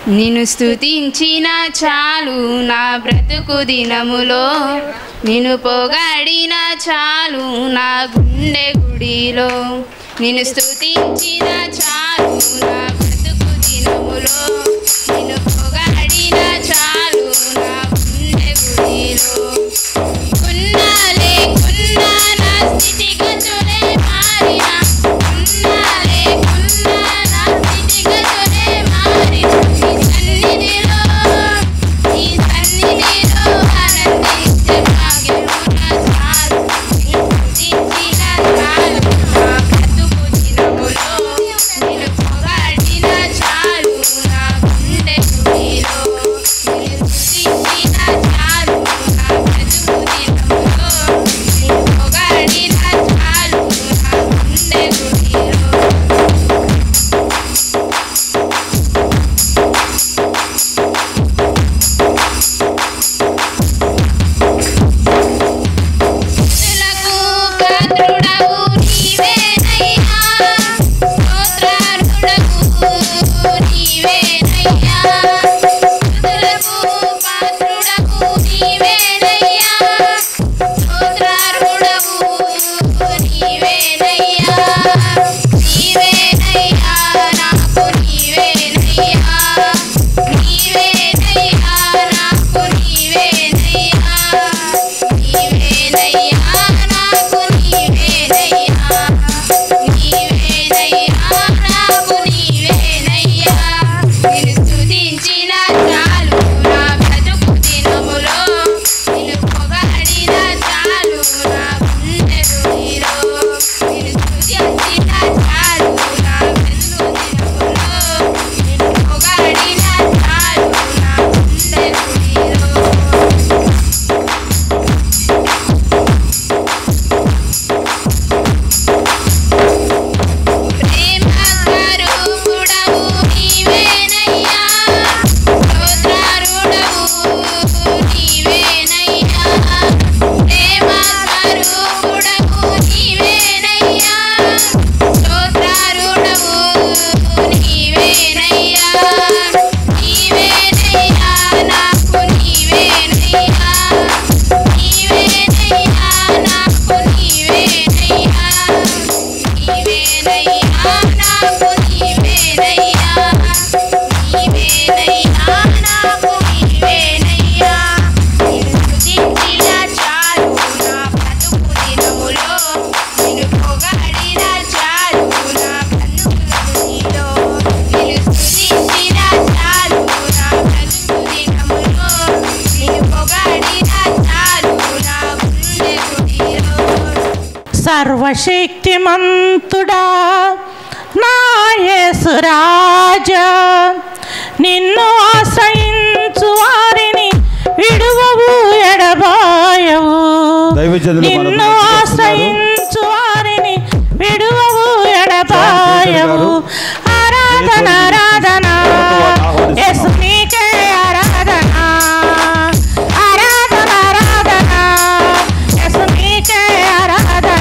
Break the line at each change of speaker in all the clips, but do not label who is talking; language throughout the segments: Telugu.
నిన్ను స్తుతించిన చాలు నా బ్రతుకు దినములో నిన్ను పొగాడిన చాలు నా గుండె గుడిలో నిన్ను స్తుతించిన చాలు నా బ్రతుకు దినములో నిన్ను పొగాడిన చాలు నా గుండె గుడిలో కున్నాలే కున్నా నా స్థితిగతులే మారినా కున్నాలే కున్నా నా స్థితిగతులే మారినా నీ సన్నిధిలో నీ సన్నిధిలో ఆనందించే భాగ్యము నా చాలు నిన్ను స్తుతించిన చాలు నా బ్రతుకు దినములో నిన్ను పొగాడిన చాలు నా గుండె గుడిలో నిన్ను స్తుతించిన చాలు నా బ్రతుకు దినములో నిన్ను పొగాడిన చాలు నా గుండె గుడిలో స్తుతులకు పాత్రుడవు నీవేనయ్యా స్తోత్రార్హుడవు నీవేనయ్యా స్తుతులకు పాత్రుడవు నీవేనయ్యా స్తోత్రార్హుడవు నీవేనయ్యా నీవేనయ్యా నాకు నీవేనయ్యా నీవేనయ్యా నాకు నీవేనయ్యా నీవేనయ్యా నాకు నీవేనయ్యా నీవేనయ్యా నాకు నీవేనయ్యా నిన్ను స్తుతించిన చాలు నా బ్రతుకు దినములో నిన్ను పొగడిన చాలు నా గుండె గుడిలో నిన్ను స్తుతించిన చాలు నా బ్రతుకు దినములో నిన్ను పొగడిన చాలు నా గుండె గుడిలో ప్రేమ స్వరూపుడవు నీవేనయ్యా స్తోత్రారుడవు నీవేనయ్యా ప్రేమ స్వరూపుడవు నీవేనయ్యా స్తోత్రారుడవు నీవేనయ్యా నీవేనయ్యా నాకు నీవేనయ్యా నీవేనయ్యా నాకు నీవేనయ్యా నీవేనయ్యా నాకు నీవేనయ్యా నీవేనయ్యా నాకు నీవేనయ్యా నిన్ను స్తుతించిన చాలు నా బ్రతుకు దినములో నిన్ను పొగడిన చాలు నా బ్రతుకు నీలో నిన్ను స్తుతించిన చాలు నా బ్రతుకు దినములో నిన్ను పొగడిన చాలు నా గుండె గుడిలో
సర్వశక్తిమంతుడా నా యేసురాజా నిన్ను ఆశ్రయించు వారిని విడువవు ఎడబాయవు
దైవజనులు మనకు
నిన్ను
మంచి చేస్తున్నారు.
ఆశ్రయించు వారిని విడువవు ఎడబాయవు ఆరాధన ఆరాధన యేసు నీకే ఆరాధన ఆరాధన ఆరాధన యేసు నీకే ఆరాధన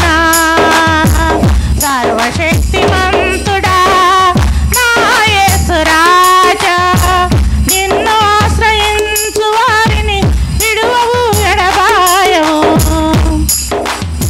సర్వశక్తిమంతుడా నా యేసు రాజా నిన్ను ఆశ్రయించు వారిని విడువవు ఎడబాయవు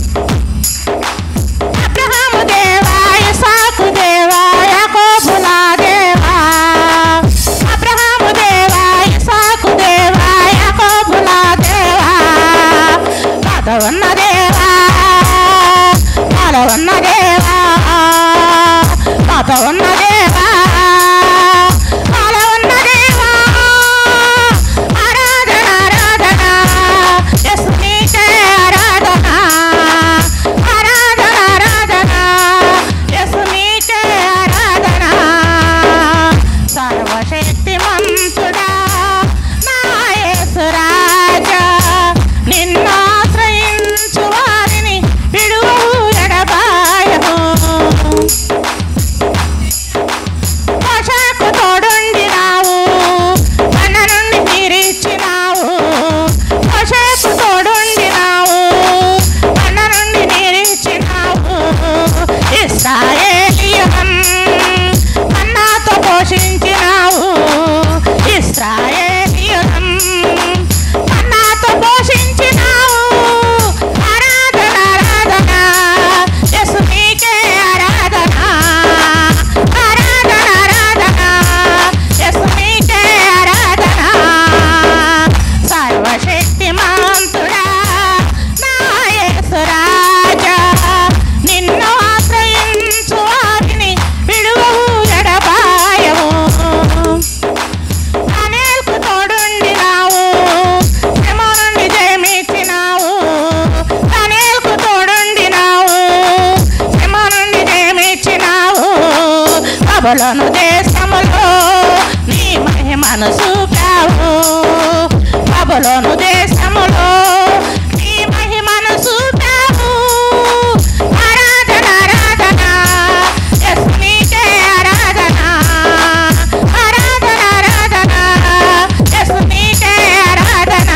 బబులోను దేశములో నీ మహిమను చూపావు బబులోను దేశములో నీ మహిమను చూపావు ఆరాధన ఆరాధన యేసు నీకే ఆరాధన ఆరాధన ఆరాధన యేసు నీకే ఆరాధన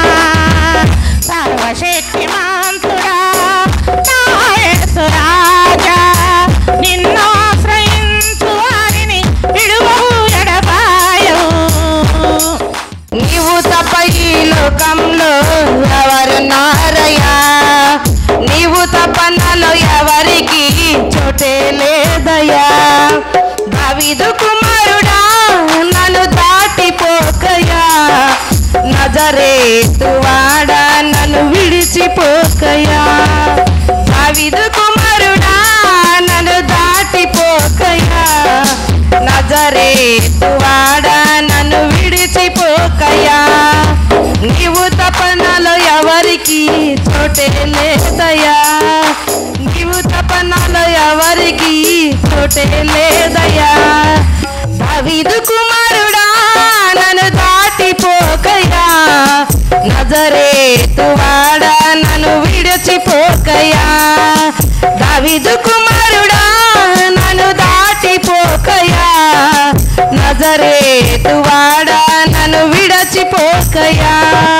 సర్వశక్తిమంతుడా నా యేసు రాజా నిన్ను ఆశ్రయించు వారిని విడువవు ఎడబాయవు
నీవు తప్ప ఈ లోకంలో ఎవరున్నారయ్యా నీవు తప్ప నాలో ఎవరికి చోటే లేదయ్యా దావీదు కుమారుడా నన్ను దాటిపోకయ్యా నజరేతు వాడా నన్ను విడిచిపోకయ్యా దావీదు కుమారుడా నన్ను దాటిపోకయ్యా నజరేతు వాడా నన్ను విడిచిపోకయ్యా నీవు తపనలో ఎవరికి చోటే లేదయ్యా నీవు తపనలో ఎవరికి చోటే లేదయ్యా దావీదు కుమారుడా నన్ను దాటిపోకయ్యా నజరేతు వాడా నన్ను విడిచిపోకయ్యా దావీదు కుమారుడా నన్ను దాటిపోకయ్యా నజరేతు వాడా నన్ను విడచిపోకయ్యా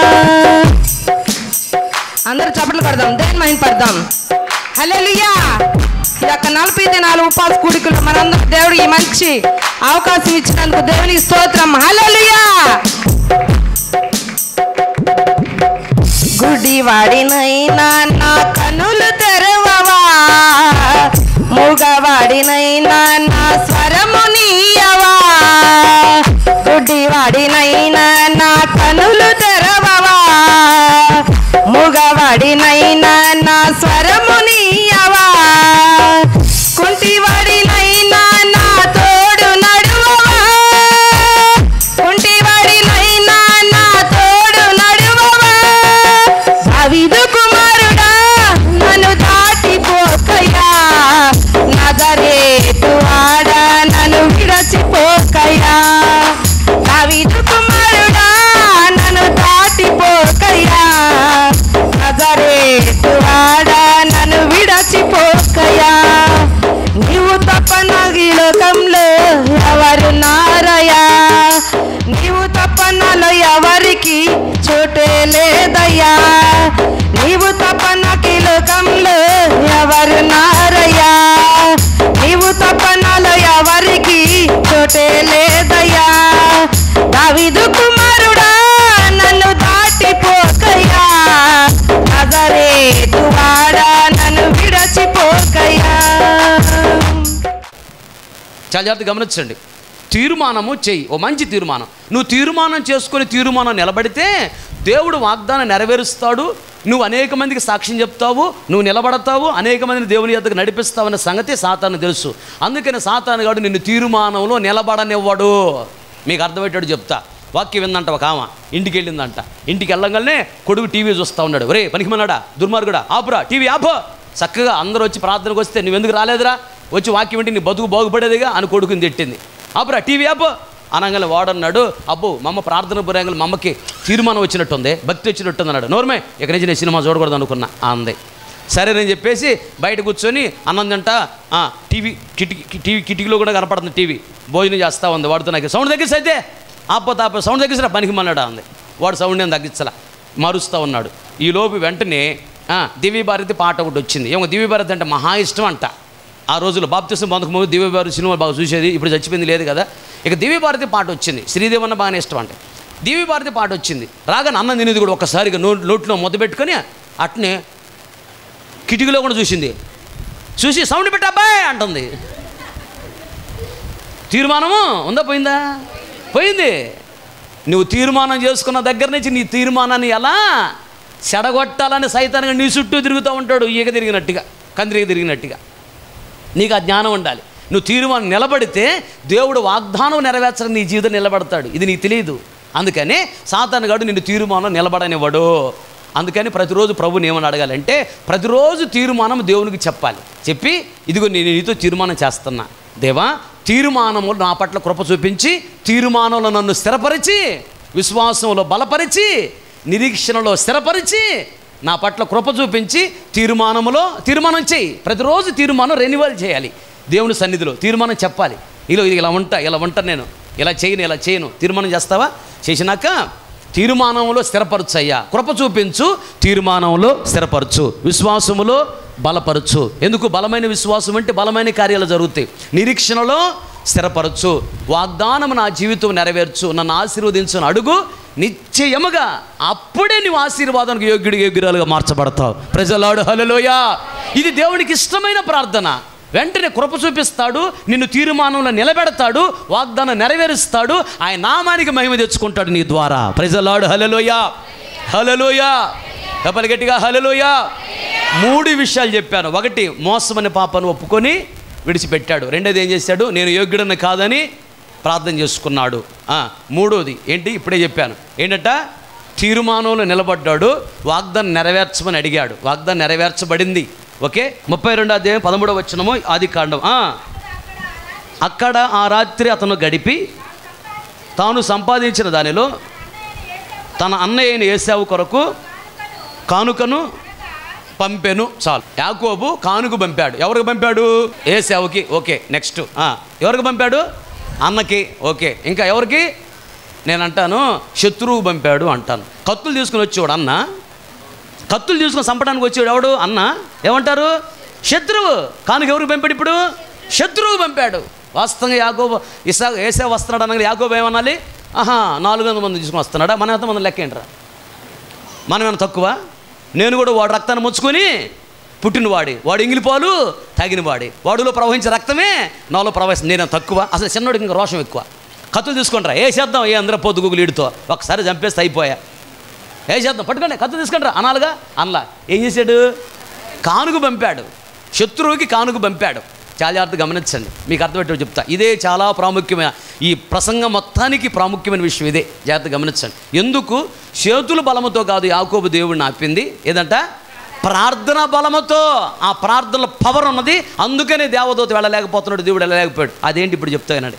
అందరూ చప్పట్లు కొడదాం దేని మైండ్ పడదాం హల్లెలూయా ఈ యొక్క నలభై దినాలు ఉపాస కూడికలు మనందరూ దేవుడు ఈ మంచి అవకాశం ఇచ్చినందుకు దేవునికి స్తోత్రం హల్లెలూయా గుడివాడినైనా నా కనులు తెరవవా మూగవాడినైనా నా స్వరము నీయవా గుడ్డివాడినైనా నా కనులు తెరవవా మూగవాడినైనా నా స్వరము నీయవా కుంటివాడినైనా నా తోడు నడువవా కుంటివాడినైనా నా తోడు నడువవా దావీదు కుమారుడా నన్ను దాటిపోకయ్యా నజరేతు వాడా నన్ను విడచిపోకయ్యా దావీదు కుమారుడా నన్ను దాటిపోకయ్యా నజరేతు వాడా నన్ను విడచిపోకయ్యా నీవు తప్ప నాకు ఈ లోకంలో ఎవరు నారయ్యా నీవు తప్ప నాలో ఎవరికి చోటే లేదయ్యా నీవు తప్ప నాకు ఈ లోకంలో ఎవరు నారయ్యా నీవు తప్ప నాలో ఎవరికి చోటే లేదయ్యా దావీదు కుమారుడా నన్ను దాటిపోకయ్యా నజరేతు వాడా నన్ను విడచిపోకయ్యా
చాలా జాగ్రత్త గమనించండి తీర్మానము చెయ్యి ఓ మంచి తీర్మానం నువ్వు తీర్మానం చేసుకొని తీర్మానం నిలబడితే దేవుడు వాగ్దానం నెరవేరుస్తాడు నువ్వు అనేక మందికి సాక్ష్యం చెప్తావు నువ్వు నిలబడతావు అనేక మందిని దేవుని యొద్దకు నడిపిస్తావన్న సంగతి సాతాను తెలుసు అందుకని సాతాను గాడు నిన్ను తీర్మానంలో నిలబడనివ్వడు మీకు అర్థమయ్యేటట్టు చెప్తా వాక్యం విందంట ఒక ఆమె ఇంటికి వెళ్ళిందంట ఇంటికి వెళ్ళగానే కొడుకు టీవీ చూస్తూ ఉన్నాడు ఒరే పనికిమన్నాడా దుర్మార్గుడా ఆపురా టీవీ ఆపు చక్కగా అందరూ వచ్చి ప్రార్థనకు వస్తే నువ్వెందుకు రాలేదురా వచ్చి వాక్యం వింటే నీ బతుకు బాగుపడేదిగా అని కొడుకుని తిట్టింది ఆపురా టీవీ ఆపు అనగానే వాడన్నాడు అబ్బో మమ్మ ప్రార్థన పురాంగలు మా అమ్మకి తీర్మానం వచ్చినట్టుంది భక్తి వచ్చినట్టుంది అన్నాడు నోర్మే ఇక్కడి నుంచి నేను సినిమా చూడకూడదు అనుకున్నా ఆ అంది సరేనని చెప్పేసి బయట కూర్చొని అన్నం తింట ఆ, టీవీ కిటికీ టీవీ కిటికీలో కూడా కనపడుతుంది టీవీ భోజనం చేస్తా ఉంది వాడుతో నాకు సౌండ్ తగ్గిస్తే అయితే ఆపో తాపో సౌండ్ తగ్గిసిరా పనికి మన్నాడా అంది వాడు సౌండ్ నేను తగ్గించలా మారుస్తూ ఉన్నాడు ఈ లోపు వెంటనే ఆ, దివ్య భారతి పాట ఒకటి వచ్చింది ఏమో దివ్య భారతి అంటే మహా ఇష్టం అంట ఆ రోజుల్లో బాప్తిసం పొందక ముందు దివ్య భారతి సినిమా బాగా చూసేది ఇప్పుడు చచ్చిపోయింది లేదు కదా ఇక దివ్య భారతి పాట వచ్చింది శ్రీదేవన్న బాగానే ఇష్టం అంటే దివ్య భారతి పాట వచ్చింది రాగానే అన్నం తినేది కూడా ఒక్కసారిగా నో నోట్లో మొదలు పెట్టుకొని అట్నే కిటికీలో కూడా చూసింది చూసి సౌండ్ పెట్టాబాయ్ అంటుంది తీర్మానము ఉందా పోయిందా పోయింది నువ్వు తీర్మానం చేసుకున్న దగ్గర నుంచి నీ తీర్మానాన్ని ఎలా చెడగొట్టాలని సైతానంగా నీ చుట్టూ తిరుగుతూ ఉంటాడు ఈగ తిరిగినట్టుగా కందిరిగ తిరిగినట్టుగా నీకు ఆ జ్ఞానం ఉండాలి నువ్వు తీర్మానం నిలబడితే దేవుడు వాగ్దానం నెరవేర్చడం నీ జీవితం నిలబడతాడు ఇది నీకు తెలియదు అందుకని సాతాను గాడు నిన్ను తీర్మానం నిలబడనివ్వడు అందుకని ప్రతిరోజు ప్రభుని ఏమని అడగాలంటే ప్రతిరోజు తీర్మానం దేవునికి చెప్పాలి చెప్పి ఇదిగో నేను నీతో తీర్మానం చేస్తున్నా దేవా తీర్మానము నా పట్ల కృప చూపించి తీర్మానంలో నన్ను స్థిరపరిచి విశ్వాసంలో బలపరిచి నిరీక్షణలో స్థిరపరిచి నా పట్ల కృప చూపించి తీర్మానములో తీర్మానం చేయి ప్రతిరోజు తీర్మానం రెన్యువల్ చేయాలి దేవుని సన్నిధిలో తీర్మానం చెప్పాలి ఇలా ఇది ఇలా ఉంటా ఇలా ఉంటాను నేను ఇలా చేయను ఇలా చేయను తీర్మానం చేస్తావా చేసినాక తీర్మానంలో స్థిరపరచు అయ్యా కృప చూపించు తీర్మానంలో స్థిరపరచు విశ్వాసములో బలపరచు ఎందుకు బలమైన విశ్వాసం అంటే బలమైన కార్యాలు జరుగుతాయి నిరీక్షణలో స్థిరపరచు వాగ్దానం నా జీవితం నెరవేర్చు నన్ను ఆశీర్వదించు అని అడుగు నిశ్చయముగా అప్పుడే నువ్వు ఆశీర్వాదానికి యోగ్యుడి యోగ్యురాలుగా మార్చబడతావు ప్రజలాడు హలలోయా ఇది దేవునికి ఇష్టమైన ప్రార్థన వెంటనే కృప చూపిస్తాడు నిన్ను తీర్మానంలో నిలబెడతాడు వాగ్దానం నెరవేరుస్తాడు ఆయన నామానికి మహిమ తెచ్చుకుంటాడు నీ ద్వారా ప్రజలాడు హలలోయా హలలోయా చెప్పలు గట్టిగా హలలోయా మూడు విషయాలు చెప్పాను ఒకటి మోసమని పాపను ఒప్పుకొని విడిచిపెట్టాడు రెండోది ఏం చేశాడు నేను యోగ్యుడని కాదని ప్రార్థన చేసుకున్నాడు ఆ, మూడోది ఏంటి ఇప్పుడే చెప్పాను ఏంటంట తీర్మానంలో నిలబడ్డాడు వాగ్దానం నెరవేర్చమని అడిగాడు వాగ్దానం నెరవేర్చబడింది ఓకే ముప్పై రెండో అధ్యాయం పదమూడవ వచ్చినము ఆది కాండం ఆ. అక్కడ ఆ రాత్రి అతను గడిపి తాను సంపాదించిన దానిలో తన అన్నయ్య అయిన ఏసావు కొరకు కానుకను పంపెను చాలు యాకోబు కానుక పంపాడు ఎవరికి పంపాడు ఏసావుకి ఓకే నెక్స్ట్ ఆ, ఎవరికి పంపాడు అన్నకి ఓకే ఇంకా ఎవరికి నేను అంటాను శత్రువు పంపాడు అంటాను కత్తులు తీసుకుని వచ్చేవాడు అన్న కత్తులు తీసుకుని చంపడానికి వచ్చాడు ఎవడు అన్న ఏమంటారు శత్రువు కానుక ఎవరికి పంపాడు ఇప్పుడు శత్రువు పంపాడు వాస్తవంగా యాగోబు ఇసా ఏసే వస్తున్నాడు అనగా యాగోబు ఏమనాలి ఆహా నాలుగు వందల మంది తీసుకుని వస్తున్నాడా మన ఎంతమంది లెక్క ఏంట్రా మనం ఏమైనా తక్కువ నేను కూడా వాడు రక్తాన్ని ముచ్చుకొని పుట్టినవాడి వాడు ఇంగిలిపాలు తాగినవాడి వాడిలో ప్రవహించే రక్తమే నాలో ప్రవహిస్తుంది నేను తక్కువ అసలు చిన్నోడికి ఇంకా రోషం ఎక్కువ కత్తులు తీసుకుంటారా ఏ చేద్దాం ఏ అందరూ పొద్దు గుగులు ఈడుతో ఒకసారి చంపేస్తే అయిపోయా ఏ చేద్దాం పట్టుకోండి కత్తి తీసుకుంటారా అనాలుగా అనలా ఏం చేశాడు కానుక పంపాడు శత్రువుకి కానుక పంపాడు చాలా జాగ్రత్త గమనించండి మీకు అర్థమయ్యేటట్టు చెప్తా ఇదే చాలా ప్రాముఖ్యమైన ఈ ప్రసంగం మొత్తానికి ప్రాముఖ్యమైన విషయం ఇదే జాగ్రత్త గమనించండి ఎందుకు చేతుల బలముతో కాదు యాకోబు దేవుడిని ఆపింది ఏదంట ప్రార్థన బలముతో ఆ ప్రార్థనలో పవర్ ఉన్నది అందుకనే దేవదూత వెళ్ళలేకపోతున్నాడు దేవుడు వెళ్ళలేకపోయాడు అదేంటి ఇప్పుడు చెప్తానండి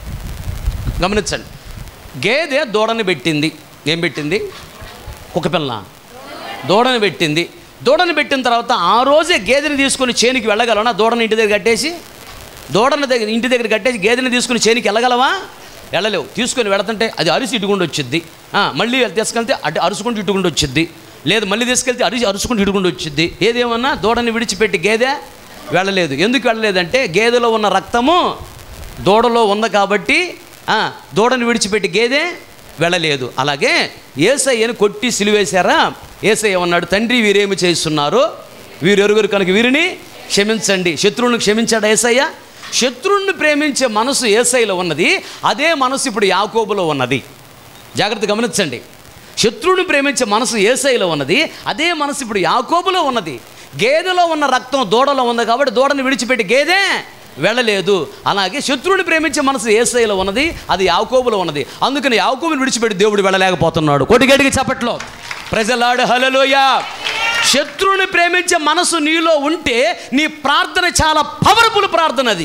గమనించండి గేదె దూడని పెట్టింది ఏం పెట్టింది కుక్కపిల్ల దూడని పెట్టింది దూడని పెట్టిన తర్వాత ఆ రోజే గేదెని తీసుకొని చేనికి వెళ్ళగలవా దూడని ఇంటి దగ్గర కట్టేసి దూడని దగ్గర ఇంటి దగ్గర కట్టేసి గేదెని తీసుకుని చేనికి వెళ్ళగలవా వెళ్ళలేవు తీసుకొని వెళుతుంటే అది అరిసి ఇటుకుండా వచ్చిద్ది ఆ, మళ్ళీ తీసుకెళ్తే అటు అరుచుకుంటూ ఇటుకుండా వచ్చిద్ది లేదు మళ్ళీ తీసుకెళ్తే అరిసి అరుచుకుంటూ ఇటుకుండా వచ్చిద్ది ఏదేమన్నా దూడని విడిచిపెట్టి గేదె వెళ్ళలేదు ఎందుకు వెళ్ళలేదంటే గేదెలో ఉన్న రక్తము దూడలో ఉంది కాబట్టి ఆ, దూడని విడిచిపెట్టి గేదె వెళ్ళలేదు అలాగే ఏసయ్యను కొట్టి సిలువేశారా ఏసయ్య ఏమన్నాడు తండ్రి వీరేమి చేస్తున్నారు వీరెరుగురు కనుక వీరిని క్షమించండి శత్రువుని క్షమించాడు ఏసయ్య శత్రువుని ప్రేమించే మనసు ఏసైలో ఉన్నది అదే మనసు ఇప్పుడు యాకోబులో ఉన్నది జాగ్రత్త గమనించండి శత్రువుని ప్రేమించే మనసు ఏసైలో ఉన్నది అదే మనసు ఇప్పుడు యాకోబులో ఉన్నది గేదెలో ఉన్న రక్తం దూడలో ఉంది కాబట్టి దూడని విడిచిపెట్టి గేదె వెళ్ళలేదు అలాగే శత్రువుని ప్రేమించే మనసు ఏసైలో ఉన్నది అది యాకోబులో ఉన్నది అందుకని యాకోబుని విడిచిపెట్టి దేవుడు వెళ్ళలేకపోతున్నాడు కొటిగడికి చప్పట్లో ప్రజలాడు హలలోయ శత్రువుని ప్రేమించే మనసు నీలో ఉంటే నీ ప్రార్థన చాలా పవర్ఫుల్ ప్రార్థన అది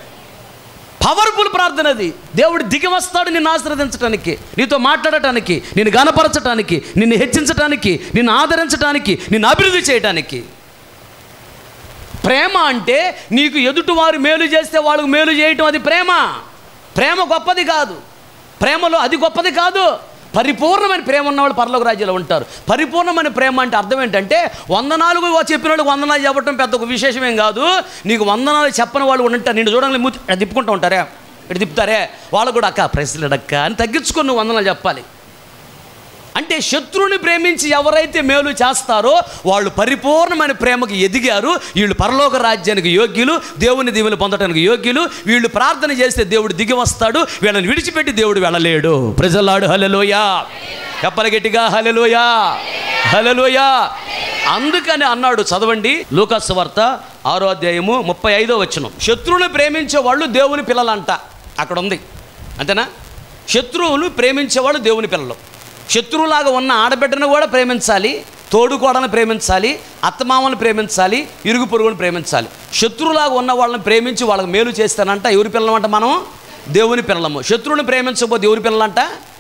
పవర్ఫుల్ ప్రార్థన అది దేవుడు దిగి వస్తాడు నిన్ను ఆశీర్వదించడానికి నీతో మాట్లాడటానికి నిన్ను గనపరచటానికి నిన్ను హెచ్చించటానికి నిన్ను ఆదరించటానికి నిన్ను అభివృద్ధి చేయటానికి ప్రేమ అంటే నీకు ఎదుటివారు మేలు చేస్తే వాళ్ళకు మేలు చేయటం అది ప్రేమ ప్రేమ గొప్పది కాదు ప్రేమలో అది గొప్పది కాదు పరిపూర్ణమైన ప్రేమ ఉన్నవాళ్ళు పరలోక రాజ్యంలో ఉంటారు పరిపూర్ణమైన ప్రేమ అంటే అర్థం ఏంటంటే వందనాలుగు చెప్పిన వాళ్ళకి వందనాలు చెప్పడం పెద్ద ఒక విశేషమేం కాదు నీకు వందనాలు చెప్పని వాళ్ళు ఉంటారు నిన్ను చూడండి మూతి ఇట్లా తిప్పుకుంటూ ఉంటారే ఇటు తిప్పుతారే వాళ్ళు కూడా అక్క ప్రెసిడెంట్ అని తగ్గించుకొని నువ్వు వందనాలు చెప్పాలి అంటే శత్రువుని ప్రేమించి ఎవరైతే మేలు చేస్తారో వాళ్ళు పరిపూర్ణమైన ప్రేమకు ఎదిగారు వీళ్ళు పరలోక రాజ్యానికి యోగ్యులు దేవుని దీవులు పొందడానికి యోగ్యులు వీళ్ళు ప్రార్థన చేస్తే దేవుడు దిగి వస్తాడు వీళ్ళని విడిచిపెట్టి దేవుడు వెళ్ళలేడు ప్రజలాడు హలలోయా చెప్పల గట్టిగా హలలోయా హలలోయా అందుకని అన్నాడు చదవండి లూకాస్ వార్త ఆరో అధ్యాయము ముప్పై ఐదో వచ్చిన శత్రువుని ప్రేమించే వాళ్ళు దేవుని పిల్లలంట అక్కడ ఉంది అంతేనా శత్రువులు ప్రేమించేవాళ్ళు దేవుని పిల్లలు శత్రువులాగా ఉన్న ఆడబిడ్డను కూడా ప్రేమించాలి తోడుకోడని ప్రేమించాలి అత్తమామని ప్రేమించాలి ఇరుగు పొరుగుని ప్రేమించాలి శత్రువులాగా ఉన్న వాళ్ళని ప్రేమించి వాళ్ళకి మేలు చేస్తానంట ఎవరి పిల్లలంట మనం దేవుని పిల్లలము శత్రువుని ప్రేమించకపోతే ఎవరి పిల్లలంట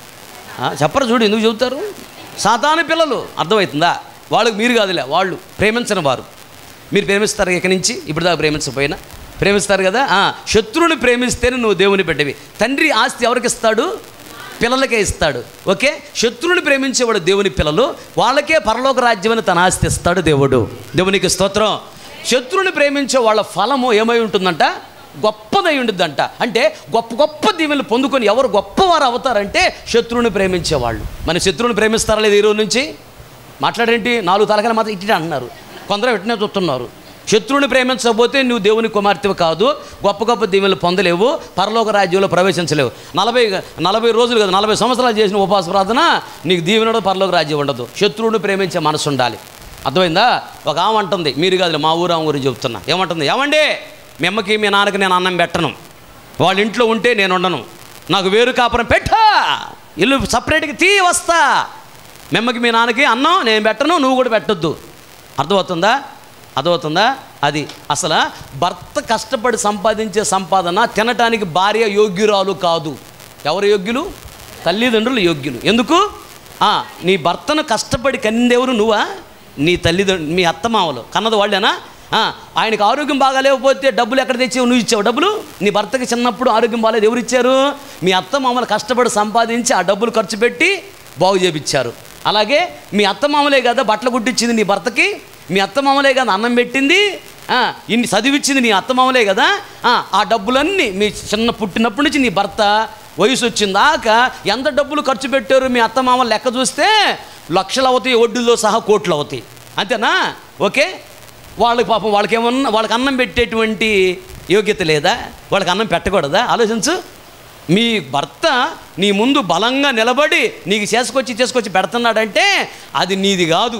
ఆ, చెప్పరు చూడు ఎందుకు చెబుతారు సాతాను పిల్లలు అర్థమవుతుందా వాళ్ళకి మీరు కాదులే వాళ్ళు ప్రేమించని వారు మీరు ప్రేమిస్తారు ఇక్కడి నుంచి ఇప్పుడు దాకా ప్రేమించకపోయినా ప్రేమిస్తారు కదా ఆ, శత్రువుని ప్రేమిస్తేనే నువ్వు దేవుని బిడ్డవి తండ్రి ఆస్తి ఎవరికి ఇస్తాడు పిల్లలకే ఇస్తాడు ఓకే శత్రువుని ప్రేమించేవాడు దేవుని పిల్లలు వాళ్ళకే పరలోక రాజ్యం అని తన ఆస్తి ఇస్తాడు దేవుడు దేవునికి స్తోత్రం శత్రువుని ప్రేమించే వాళ్ళ ఫలము ఏమై ఉంటుందంట గొప్పదై ఉంటుందంట అంటే గొప్ప గొప్ప దీవెనలు పొందుకొని ఎవరు గొప్పవారు అవుతారంటే శత్రువుని ప్రేమించేవాళ్ళు మన శత్రువుని ప్రేమిస్తారా లేదు ఈ రోజు నుంచి మాట్లాడేంటి నాలుగు తలకాయలు మాత్రం ఇట్టి అంటున్నారు కొందరు వెంటనే చూస్తున్నారు శత్రువుని ప్రేమించకపోతే నువ్వు దేవుని కుమార్తెవు కాదు గొప్ప గొప్ప దీవెనలు పొందలేవు పరలోక రాజ్యంలో ప్రవేశించలేవు నలభై నలభై రోజులు కదా నలభై సంవత్సరాలు చేసిన ఉపవాస ప్రార్థన నీకు దీవెనడు పరలోక రాజ్యం ఉండదు శత్రువుని ప్రేమించే మనసు ఉండాలి అర్థమైందా ఒక ఆమె అంటుంది మీరు కాదు మా ఊరు ఆమె గురించి చెప్తున్నా ఏమంటుంది ఏమండి మీ అమ్మకి మీ నాన్నకి నేను అన్నం పెట్టను వాళ్ళ ఇంట్లో ఉంటే నేను ఉండను నాకు వేరు కాపురం పెట్టా ఇల్లు సపరేట్గా తీ వస్తా మెమ్మకి మీ నాన్నకి అన్నం నేను పెట్టను నువ్వు కూడా పెట్టొద్దు అర్థమవుతుందా అర్థమవుతుందా అది అసలు భర్త కష్టపడి సంపాదించే సంపాదన తినటానికి భార్య యోగ్యురాలు కాదు ఎవరు యోగ్యులు తల్లిదండ్రులు యోగ్యులు ఎందుకు ఆ, నీ భర్తను కష్టపడి కన్నెవరు నువ్వా నీ తల్లిదండ్రులు మీ అత్తమామలు కన్నది వాళ్ళేనా ఆ, ఆయనకు ఆరోగ్యం బాగాలేకపోతే డబ్బులు ఎక్కడ తెచ్చావు నువ్వు ఇచ్చావు డబ్బులు నీ భర్తకి చిన్నప్పుడు ఆరోగ్యం బాగాలేదు ఎవరు ఇచ్చారు మీ అత్తమామలు కష్టపడి సంపాదించి ఆ డబ్బులు ఖర్చు పెట్టి బాగు చేపించారు అలాగే మీ అత్తమామలే కదా బట్టలు కుట్టించింది నీ భర్తకి మీ అత్తమామలే కదా అన్నం పెట్టింది ఆ, ఇన్ని చదివిచ్చింది నీ అత్తమామలే కదా ఆ, ఆ డబ్బులన్నీ మీ చిన్న పుట్టినప్పటి నుంచి నీ భర్త వయసు వచ్చిందాక ఎంత డబ్బులు ఖర్చు పెట్టారు మీ అత్తమామలు లెక్క చూస్తే లక్షలు అవుతాయి వడ్డీతో సహా కోట్లు అవుతాయి అంతేనా ఓకే వాళ్ళకి పాపం వాళ్ళకి ఏమన్నా వాళ్ళకి అన్నం పెట్టేటువంటి యోగ్యత లేదా వాళ్ళకి అన్నం పెట్టకూడదా ఆలోచించు మీ భర్త నీ ముందు బలంగా నిలబడి నీకు చేసుకొచ్చి చేసుకొచ్చి పెడుతున్నాడంటే అది నీది కాదు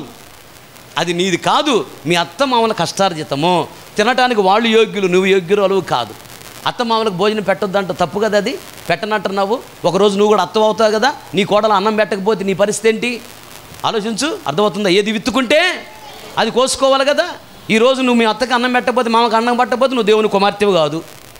అది నీది కాదు మీ అత్త మామల కష్టార్జితము తినటానికి వాళ్ళు యోగ్యులు నువ్వు యోగ్యురాలు కాదు అత్త మామలకు భోజనం పెట్టొద్దంట తప్పు కదా అది పెట్టనంటున్నావు ఒకరోజు నువ్వు కూడా అత్తం అవుతావు కదా నీ కోడలు అన్నం పెట్టకపోతే నీ పరిస్థితి ఏంటి ఆలోచించు అర్థమవుతుందా ఏది విత్తుకుంటే అది కోసుకోవాలి కదా ఈరోజు నువ్వు మీ అత్తకి అన్నం పెట్టకపోతే మామకు అన్నం పెట్టకపోతే నువ్వు దేవుని కుమార్తెవు కాదు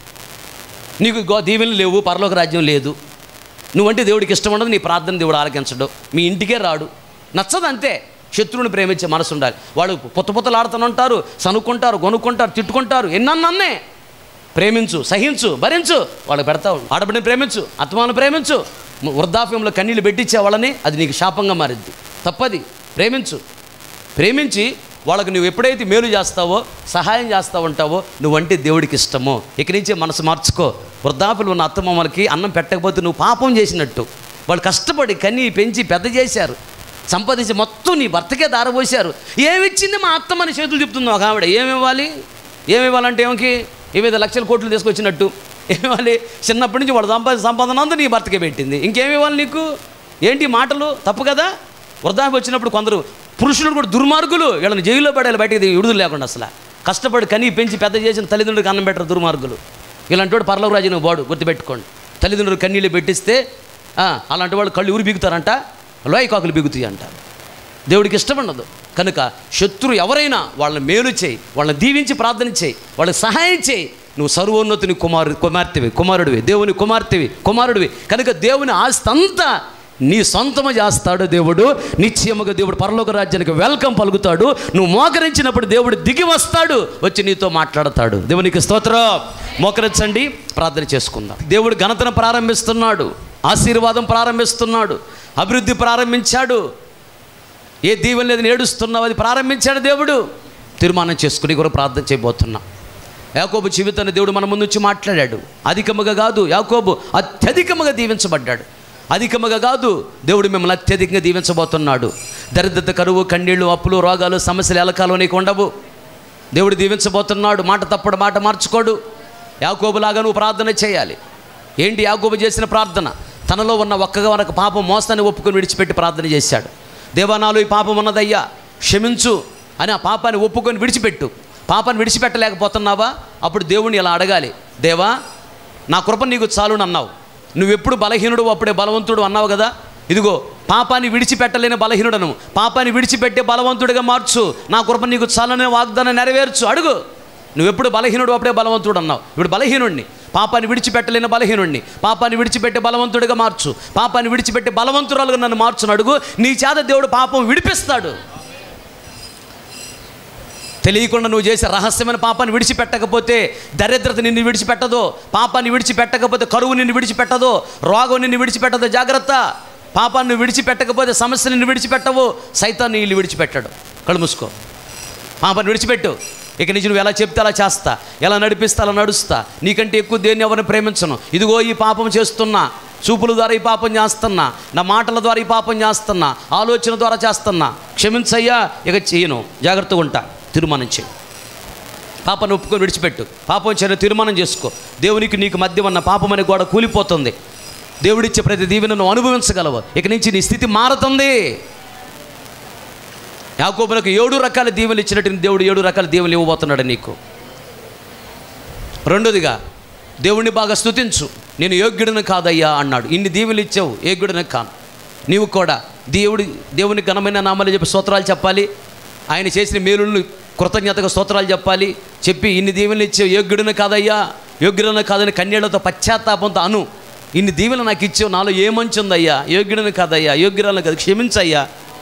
నీకు గో దీవెనలు లేవు పరలోక రాజ్యం లేదు నువ్వంటే దేవుడికి ఇష్టం ఉండదు నీ ప్రార్థన దేవుడు ఆలకించడు మీ ఇంటికే రాడు నచ్చదు అంతే శత్రువుని ప్రేమించే మనసు ఉండాలి వాళ్ళు పొత్త పొత్తలు ఆడుతుంటారు సనుక్కుంటారు కొనుక్కుంటారు తిట్టుకుంటారు ఎన్నన్నే ప్రేమించు సహించు భరించు వాళ్ళకి పెడతావు ఆడబిడ్డని ప్రేమించు అత్మాను ప్రేమించు వృద్ధాప్యంలో కన్నీళ్ళు పెట్టించే వాళ్ళని అది నీకు శాపంగా మారిద్ది తప్పది ప్రేమించు ప్రేమించి వాళ్ళకి నువ్వు ఎప్పుడైతే మేలు చేస్తావో సహాయం చేస్తూ ఉంటావో నువ్వంటే దేవుడికి ఇష్టమో ఇక్కడి నుంచే మనసు మార్చుకో వృద్ధాపులు ఉన్న అత్తమామలకి అన్నం పెట్టకపోతే నువ్వు పాపం చేసినట్టు వాళ్ళు కష్టపడి కన్ని పెంచి పెద్ద చేశారు సంపాదించి మొత్తం నీ భర్తకే దారపోశారు ఏమిచ్చింది మా అత్తమ్మని చేతులు చెప్తుంది ఒక ఆవిడ ఏమి ఇవ్వాలి ఏమి ఇవ్వాలంటే ఏమికి ఏవైతే లక్షల కోట్లు తీసుకొచ్చినట్టు ఏమివ్వాలి చిన్నప్పటి నుంచి వాడు సంపాదించిన సంపాదన అంతా నీ భర్తకే పెట్టింది ఇంకేమి ఇవ్వాలి నీకు ఏంటి ఈ మాటలు తప్పు కదా వృద్ధాప్యం వచ్చినప్పుడు కొందరు పురుషులు కూడా దుర్మార్గులు వీళ్ళని జైల్లో పడేయాలి బయటకి దిగి విడుదల లేకుండా అసలు కష్టపడి కని పెంచి పెద్ద చేసిన తల్లిదండ్రులకు అన్నం పెట్టరు దుర్మార్గులు ఇలాంటి వాడు పర్లోక రాజు నువ్వు బాడు గుర్తుపెట్టుకోండి తల్లిదండ్రులు కన్నీళ్ళు పెట్టిస్తే ఆ, అలాంటి వాళ్ళు కళ్ళు ఊరి బిగుతారంట లోయ కాకులు బిగుతాయి అంటారు దేవుడికి ఇష్టం ఉండదు కనుక శత్రు ఎవరైనా వాళ్ళని మేలు చేయి వాళ్ళని దీవించి ప్రార్థన చేయి వాళ్ళకి సహాయం చేయి నువ్వు సర్వోన్నతుని కుమారు కుమార్తెవి కుమారుడివి దేవుని కుమార్తెవి కుమారుడివి కనుక దేవుని ఆస్తి అంతా నీ సొంతము చేస్తాడు దేవుడు నిశ్చయముగా దేవుడు పరలోక రాజ్యానికి వెల్కమ్ పలుకుతాడు నువ్వు మోకరించినప్పుడు దేవుడు దిగి వస్తాడు వచ్చి నీతో మాట్లాడతాడు దేవునికి స్తోత్రం మోకరించండి ప్రార్థన చేసుకుందాం దేవుడు ఘనతను ప్రారంభిస్తున్నాడు ఆశీర్వాదం ప్రారంభిస్తున్నాడు అభివృద్ధి ప్రారంభించాడు ఏ దీవెన లేదని ఏడుస్తున్నావు అది ప్రారంభించాడు దేవుడు తీర్మానం చేసుకుని కూడా ప్రార్థన చేయబోతున్నా యాకోబు జీవితాన్ని దేవుడు మన ముందు నుంచి మాట్లాడాడు అధికముగా కాదు యాకోబు అత్యధికముగా దీవించబడ్డాడు అధికముగా కాదు దేవుడు మిమ్మల్ని అత్యధికంగా దీవించబోతున్నాడు దరిద్రత కరువు కన్నీళ్ళు అప్పులు రోగాలు సమస్యలు ఎలకాలు నీకు ఉండవు దేవుడు దీవించబోతున్నాడు మాట తప్పుడు మాట మార్చుకోడు యాకోబులాగా నువ్వు ప్రార్థన చేయాలి ఏంటి యాకోబు చేసిన ప్రార్థన తనలో ఉన్న ఒక్కగా వరకు పాపం మోస్తాన్ని ఒప్పుకొని విడిచిపెట్టి ప్రార్థన చేశాడు దేవా నాలో ఈ పాపం ఉన్నదయ్యా క్షమించు అని ఆ పాపాన్ని ఒప్పుకొని విడిచిపెట్టు పాపాన్ని విడిచిపెట్టలేకపోతున్నావా అప్పుడు దేవుణ్ణి ఇలా అడగాలి దేవా నా కృప నీకు చాలును అన్నావు నువ్వెప్పుడు బలహీనుడు అప్పుడే బలవంతుడు అన్నావు కదా ఇదిగో పాపాన్ని విడిచిపెట్టలేని బలహీనుడను పాపాన్ని విడిచిపెట్టే బలవంతుడిగా మార్చు నా కృప నీకు చాలనే వాగ్దానం నెరవేర్చు అడుగు నువ్వు ఎప్పుడు బలహీనుడు అప్పుడే బలవంతుడు అన్నావు ఇప్పుడు బలహీనుడిని పాపాన్ని విడిచిపెట్టలేని బలహీనుడిని పాపాన్ని విడిచిపెట్టే బలవంతుడిగా మార్చు పాపాన్ని విడిచిపెట్టే బలవంతురాలుగా నన్ను మార్చును అడుగు నీ చేత దేవుడు పాపం విడిపిస్తాడు తెలియకుండా నువ్వు చేసే రహస్యమైన పాపాన్ని విడిచిపెట్టకపోతే దరిద్రత నిన్ను విడిచిపెట్టదు పాపాన్ని విడిచిపెట్టకపోతే కరువు నిన్ను విడిచిపెట్టదు రోగం నిన్ను విడిచిపెట్టదు జాగ్రత్త పాపాన్ని విడిచిపెట్టకపోతే సమస్య నిన్ను విడిచిపెట్టవు సైతాన్ని వీళ్ళు విడిచిపెట్టాడు కళ్ళు మూసుకో పాపాన్ని విడిచిపెట్టు ఇక నుంచి నువ్వు ఎలా చెప్తే అలా చేస్తా ఎలా నడిపిస్తే అలా నడుస్తా నీకంటే ఎక్కువ దేన్ని ఎవరిని ప్రేమించను ఇదిగో ఈ పాపం చేస్తున్నా చూపుల ద్వారా ఈ పాపం చేస్తున్నా నా మాటల ద్వారా ఈ పాపం చేస్తున్నా ఆలోచన ద్వారా చేస్తున్నా క్షమించయ్యా ఇక చేయను జాగ్రత్తగా ఉంటా తీర్మానం చేయి పాపను ఒప్పుకొని విడిచిపెట్టు పాపం చేయని తీర్మానం చేసుకో దేవునికి నీకు మధ్య ఉన్న పాపం అనే గోడ కూలిపోతుంది దేవుడిచ్చే ప్రతి దీవెనను అనుభవించగలవు ఇక నుంచి నీ స్థితి మారుతుంది యాకోబులకు ఏడు రకాల దీవెనలు ఇచ్చినట్టు దేవుడు ఏడు రకాల దీవెనలు ఇవ్వబోతున్నాడు నీకు రెండోదిగా దేవుణ్ణి బాగా స్తుతించు నేను యోగ్యుడిని కాదయ్యా అన్నాడు ఇన్ని దీవెనలు ఇచ్చావు యోగ్యుడిని కాను నీవు కూడా దేవుడి దేవుని ఘనమైన నామాలు చెప్పి స్తోత్రాలు చెప్పాలి ఆయన చేసిన మేలులను కృతజ్ఞతగా స్తోత్రాలు చెప్పాలి చెప్పి ఇన్ని దీవెనలు ఇచ్చావు యోగ్యుడిని కాదయ్యా యోగ్యుడిని కాదని కన్యలతో పశ్చాత్తాపంతో అను ఇన్ని దీవెనలు నాకు ఇచ్చావు నాలో ఏ మంచి ఉందయ్యా యోగ్యుడిని కాదయ్యా యోగ్యురాలను కాదు క్షమించయ్యా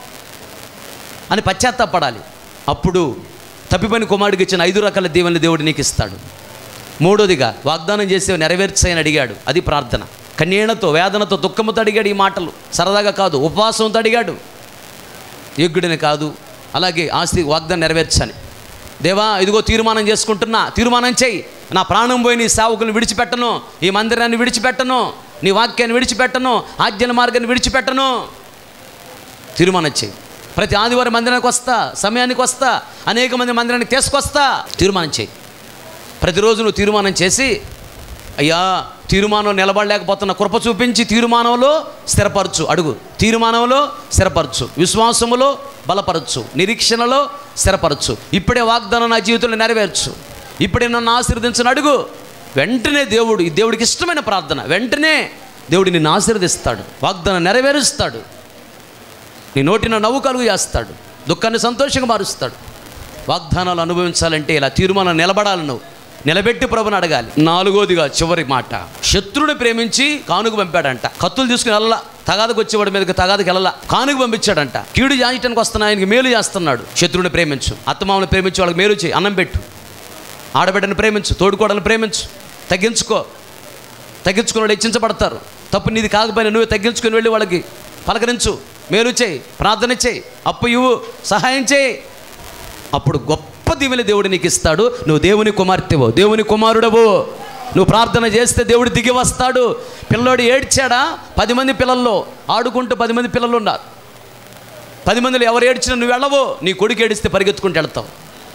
అని పశ్చాత్తాపడాలి అప్పుడు తప్పిపోయిన కుమారుడికి ఇచ్చిన ఐదు రకాల దీవెనలు దేవుడు నీకు ఇస్తాడు మూడోదిగా వాగ్దానం చేసి నెరవేర్చని అడిగాడు అది ప్రార్థన కన్నీళ్లతో వేదనతో దుఃఖముతో అడిగాడు ఈ మాటలు సరదాగా కాదు ఉపవాసంతో అడిగాడు యోగ్యుడిని కాదు అలాగే ఆస్తి వాగ్దానం నెరవేర్చని దేవా ఇదిగో తీర్మానం చేసుకుంటున్నా తీర్మానం చేయి నా ప్రాణం పోయి నీ సేవకులను విడిచిపెట్టను ఈ మందిరాన్ని విడిచిపెట్టను నీ వాక్యాన్ని విడిచిపెట్టను ఆజ్ఞల మార్గాన్ని విడిచిపెట్టను తీర్మానం చేయి ప్రతి ఆదివారం మందిరానికి వస్తా సమయానికి వస్తా అనేక మంది మందిరానికి తీసుకొస్తా తీర్మానం చేయి ప్రతిరోజు నువ్వు తీర్మానం చేసి అయ్యా తీర్మానం నిలబడలేకపోతున్న కృప చూపించి తీర్మానంలో స్థిరపరచు అడుగు తీర్మానంలో స్థిరపరచు విశ్వాసములో బలపరచు నిరీక్షణలో స్థిరపరచు ఇప్పుడే వాగ్దానం నా జీవితంలో నెరవేర్చు ఇప్పుడే నన్ను ఆశీర్వదించను అడుగు వెంటనే దేవుడు ఈ దేవుడికి ఇష్టమైన ప్రార్థన వెంటనే దేవుడు నిన్ను ఆశీర్వదిస్తాడు వాగ్దానం నెరవేరుస్తాడు నీ నోటిన నవ్వు కలుగు చేస్తాడు దుఃఖాన్ని సంతోషంగా మారుస్తాడు వాగ్దానాలు అనుభవించాలంటే ఇలా తీర్మానం నిలబడాలి నువ్వు నిలబెట్టి ప్రభుని అడగాలి నాలుగోదిగా చివరి మాట శత్రుని ప్రేమించి కానుక పంపాడంట కత్తులు తీసుకుని వెళ్ళలా తగాదకు వచ్చేవాడి మీదకి తగాదకి వెళ్ళలా కానుక పంపించాడంట కీడు జాయించడానికి వస్తున్నా ఆయనకి మేలు చేస్తున్నాడు శత్రుని ప్రేమించు అత్తమామని ప్రేమించి వాళ్ళకి మేలు చేయి అన్నం పెట్టు ఆడబిడ్డను ప్రేమించు తోడుకోడలను ప్రేమించు తగ్గించుకో తగ్గించుకుని వాళ్ళు హెచ్చించబడతారు తప్పు నీది కాకపోయినా నువ్వే తగ్గించుకుని వెళ్ళి వాళ్ళకి పలకరించు మేలు చేయి ప్రార్థన చేయి అప్పు ఇవ్వు సహాయం చేయి అప్పుడు గొప్ప దీవెన దేవుడు నీకు ఇస్తాడు నువ్వు దేవుని కుమార్తెవో దేవుని కుమారుడవు నువ్వు ప్రార్థన చేస్తే దేవుడు దిగి వస్తాడు పిల్లోడు ఏడ్చాడా పది మంది పిల్లల్లో ఆడుకుంటూ పది మంది పిల్లలు ఉన్నారు పది మందిలో ఎవరు ఏడ్చినా నువ్వు వెళ్ళవు నీ కొడుకు ఏడిస్తే పరిగెత్తుకుంటూ వెళ్తావు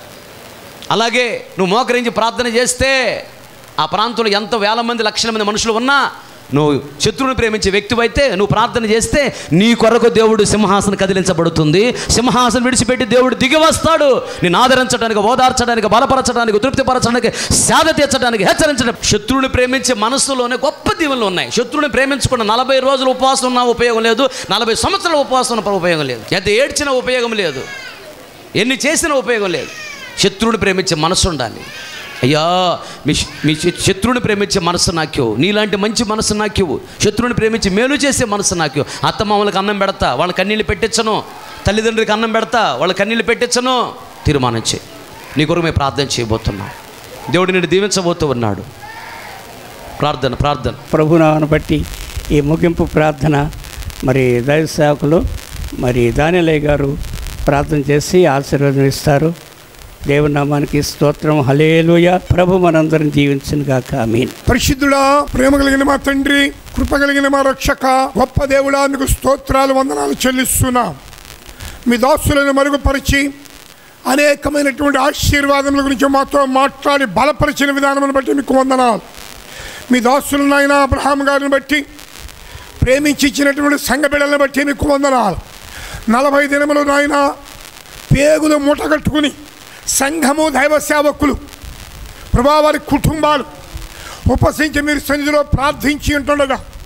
అలాగే నువ్వు మోకరించి ప్రార్థన చేస్తే ఆ ప్రాంతంలో ఎంత వేల మంది లక్షల మంది మనుషులు ఉన్నా నువ్వు శత్రువుని ప్రేమించే వ్యక్తివైతే నువ్వు ప్రార్థన చేస్తే నీ కొరకు దేవుడు సింహాసనం కదిలించబడుతుంది సింహాసనం విడిచిపెట్టి దేవుడు దిగి వస్తాడు నేను ఆదరించడానికి ఓదార్చడానికి బలపరచడానికి తృప్తిపరచడానికి సేద తీర్చడానికి హెచ్చరించడానికి శత్రువుని ప్రేమించే మనస్సులోనే గొప్ప దీవెనలు ఉన్నాయి శత్రువుని ప్రేమించుకున్న నలభై రోజులు ఉపవాసం ఉన్న ఉపయోగం లేదు నలభై సంవత్సరాల ఉపవాసం ఉన్న ఉపయోగం లేదు ఎంత ఏడ్చిన ఉపయోగం లేదు ఎన్ని చేసినా ఉపయోగం లేదు శత్రువుని ప్రేమించే మనసు ఉండాలి అయ్యా మీ శ- మీ శ- శత్రువుని ప్రేమించే మనసు నాక్యో నీలాంటి మంచి మనసు నాక్యవు శత్రువుని ప్రేమించి మేలు చేసే మనసు నాక్యో అత్తమామలకు అన్నం పెడతా వాళ్ళ కన్నీళ్ళు పెట్టించను తల్లిదండ్రులకి అన్నం పెడతా వాళ్ళ కన్నీళ్ళు పెట్టించను తీర్మానం చేయి నీ కొరకు మేము ప్రార్థన చేయబోతున్నాం దేవుడు నిన్ను దీవించబోతూ ఉన్నాడు ప్రార్థన ప్రార్థన
ప్రభునామను బట్టి ఈ ముగింపు ప్రార్థన మరి దైవ సేవకులు మరి దానిలయ్య గారు ప్రార్థన చేసి ఆశీర్వాదం ఇస్తారు దేవుని నామానికి స్తోత్రం హలేలుయ ప్రభు మనందరం జీవించిన గాక మీన్
పరిశుద్ధుడా ప్రేమ కలిగిన మా తండ్రి కృప కలిగిన మా రక్షక గొప్ప దేవుడా మీకు స్తోత్రాలు వందనాలు చెల్లిస్తున్నాం మీ దాసులను మరుగుపరిచి అనేకమైనటువంటి ఆశీర్వాదముల గురించి మాతో మాట్లాడి బలపరిచిన విధానమును బట్టి మీకు వందనాలు మీ దాసులు నాయన అబ్రహాం గారిని బట్టి ప్రేమించి ఇచ్చినటువంటి సంఘ బిడ్డలను బట్టి మీకు వందనాలు నలభై దినములు నాయన పేగులు మూటగట్టుకుని సంఘము దైవ సేవకులు ప్రభా వారి కుటుంబాలు ఉపసించి మీరు సన్నిధిలో ప్రార్థించి ఉంటుండగా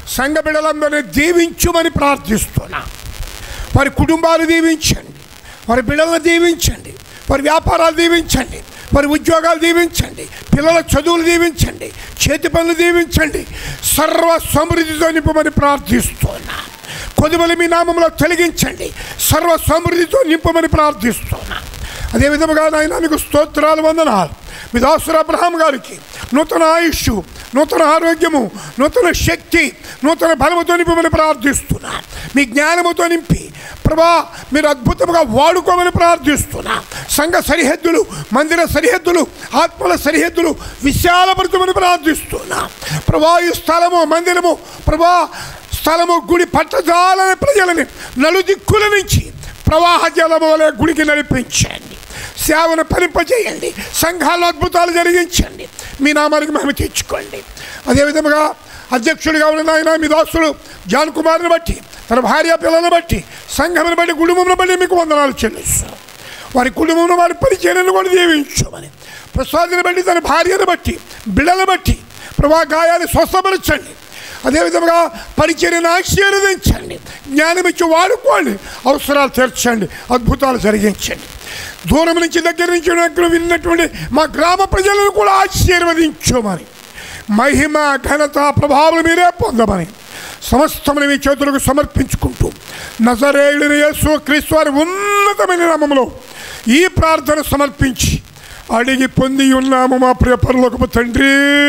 సంఘ బిడ్డలందరినీ దీవించుమని ప్రార్థిస్తున్నా వారి కుటుంబాలు దీవించండి వారి బిడ్డలను దీవించండి వారి వ్యాపారాలు దీవించండి వారి ఉద్యోగాలు దీవించండి పిల్లల చదువులు దీవించండి చేతి పనులు దీవించండి సర్వ సమృద్ధితో నింపమని ప్రార్థిస్తున్నా కొదుమలు మీ నామంలో తొలగించండి సర్వ సమృద్ధితో నింపమని ప్రార్థిస్తున్నా అదేవిధముగా నాయన మీకు స్తోత్రాలు వందనాలు మీ దాసుర అబ్రహాం గారికి నూతన ఆయుష్ నూతన ఆరోగ్యము నూతన శక్తి నూతన బలముతో నింపమని ప్రార్థిస్తున్నా మీ జ్ఞానముతో నింపి ప్రభా మీరు అద్భుతముగా వాడుకోమని ప్రార్థిస్తున్నా సంఘ సరిహద్దులు మందిర సరిహద్దులు ఆత్మల సరిహద్దులు విశాలపరచమని ప్రార్థిస్తున్నా ప్రభా ఈ స్థలము మందిరము ప్రభా స్థలము గుడి పట్టజాలని ప్రజలని నలుదిక్కుల నుంచి ప్రవాహ జలము వలె గుడికి నడిపించండి సేవను ఫలింపజేయండి సంఘాల్లో అద్భుతాలు జరిగించండి మీ నామానికి మహిమ తెచ్చుకోండి అదేవిధముగా అధ్యక్షుడిగా ఉన్న ఆయన మీ దాసుడు జాన్ కుమార్ని బట్టి తన భార్య పిల్లలను బట్టి సంఘమును బట్టి కుటుంబమును బట్టి మీకు వందనాలు చెల్లిస్తాం వారి కుటుంబంలో వారి పరిచయను కూడా దీవించమని ప్రసాదిని బట్టి తన భార్యను బట్టి బిడ్డలను బట్టి ప్రభా గాయాన్ని స్వస్థపరచండి అదేవిధంగా పరిచర్యను ఆశీర్వదించండి జ్ఞానం ఇచ్చి వాడుకోండి అవసరాలు తీర్చండి అద్భుతాలు జరిగించండి దూరం నుంచి దగ్గర నుంచి దగ్గర విన్నటువంటి మా గ్రామ ప్రజలను కూడా ఆశీర్వదించమని మహిమ ఘనత ప్రభావం మీరే పొందమని సమస్తముని మీ చేతులకు సమర్పించుకుంటూ నజరేయుడిని యేసు క్రీస్తు వారి ఉన్నతమైన నామములో ఈ ప్రార్థన సమర్పించి అడిగి పొంది ఉన్నాము మా ప్రియ పరలోకపు తండ్రి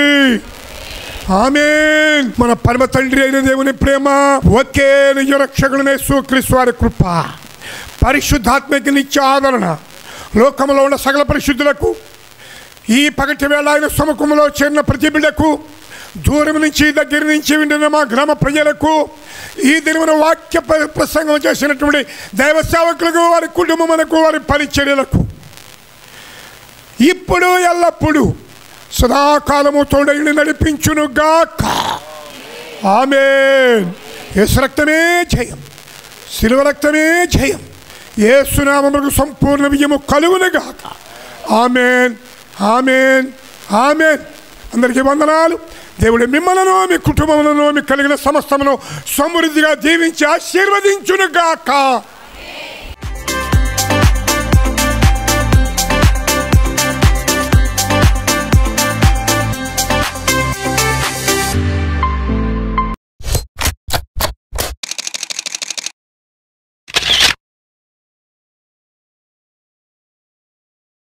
ఆమేన్ మన పరమ తండ్రి అయిన దేవుని ప్రేమ ఒకే నిజ రక్షకుడనే యేసుక్రీస్తు వారి కృప పరిశుద్ధాత్మకి నిత్య ఆదరణ లోకంలో ఉన్న సకల పరిశుద్ధులకు ఈ పగటి వేళ ఆయన సముఖంలో చేరిన ప్రతి బిడ్డకు దూరం నుంచి దగ్గర నుంచి వింటున్న మా గ్రామ ప్రజలకు ఈ దినమున వాక్య ప్ర- ప్రసంగం చేసినటువంటి దైవ సేవకులకు వారి కుటుంబములకు వారి పరిచర్యలకు ఇప్పుడు ఎల్లప్పుడూ సదాకాలము తోడైన నడిపించును గాక ఆమె యేసు రక్తమే జయం శిలువ రక్తమే జయం ఏసునామములకు సంపూర్ణ విజయము కలుగును గాక ఆమెన్ ఆమెన్ ఆమెన్ అందరికీ వందనాలు దేవుడి మిమ్మలను మీ కుటుంబములను మీకు కలిగిన సమస్తమును సమృద్ధిగా దీవించి ఆశీర్వదించును గాక